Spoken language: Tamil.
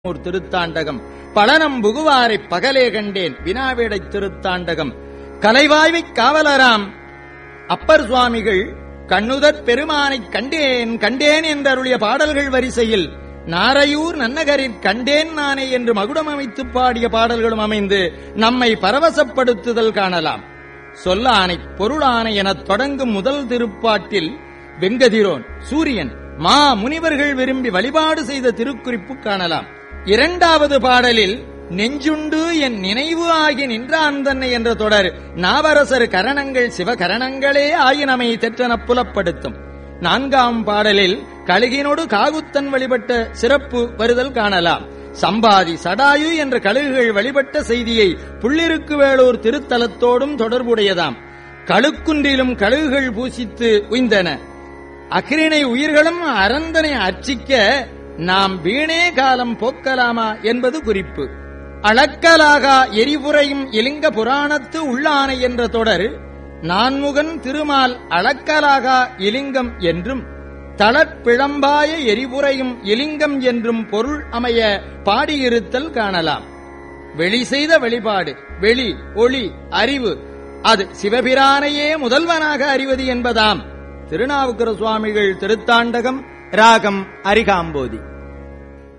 ஒரு திருத்தாண்டகம் பழனம் புகுவாரை பகலே கண்டேன் வினாவிடைத் திருத்தாண்டகம் கலைவாய்வைக் காவலராம் அப்பர் சுவாமிகள் கண்ணுதற் பெருமானைக் கண்டேன் கண்டேன் என்றருளிய பாடல்கள் வரிசையில் நாரையூர் நன்னகரில் கண்டேன் நானே என்று மகுடம் அமைத்து பாடிய பாடல்களும் அமைந்து நம்மை பரவசப்படுத்துதல் காணலாம் சொல்லானை பொருளானை எனத் தொடங்கும் முதல் திருப்பாட்டில் வெங்கதிரோன் சூரியன் மா முனிவர்கள் விரும்பி வழிபாடு செய்த திருக்குறிப்பு காணலாம் இரண்டாவது பாடலில் நெஞ்சுண்டு என் நினைவு ஆகி நின்றான் தன்னை என்ற தொடர் நாவரசர் கரணங்கள் சிவகரணங்களே ஆயினமை தெற்றனப் புலப்படுத்தும் நான்காம் பாடலில் கழுகினோடு காகுத்தன் வழிபட்ட சிறப்பு வருதல் காணலாம் சம்பாதி சடாயு என்ற கழுகுகள் வழிபட்ட செய்தியை புள்ளிருக்கு வேளூர் திருத்தலத்தோடும் தொடர்புடையதாம் கழுக்குன்றிலும் கழுகுகள் பூசித்து உய்ந்தன அக்கிரிணை உயிர்களும் அரந்தனை அர்ச்சிக்க நாம் வீணே காலம் போக்கலாமா என்பது குறிப்பு அளக்கலாகா எரிபுரையும் இலிங்க புராணத்து உள்ளானை என்ற தொடர் நான்முகன் திருமால் அளக்கலாகா இலிங்கம் என்றும் தளப்பிழம்பாய எரிபுரையும் இலிங்கம் என்றும் பொருள் அமைய பாடியிருத்தல் காணலாம் வெளி செய்த வெளிப்பாடு வெளி ஒளி அறிவு அது சிவபிரானையே முதல்வனாக அறிவது என்பதாம் திருநாவுக்கர சுவாமிகள் திருத்தாண்டகம் ராகம் அரிகாம்போதி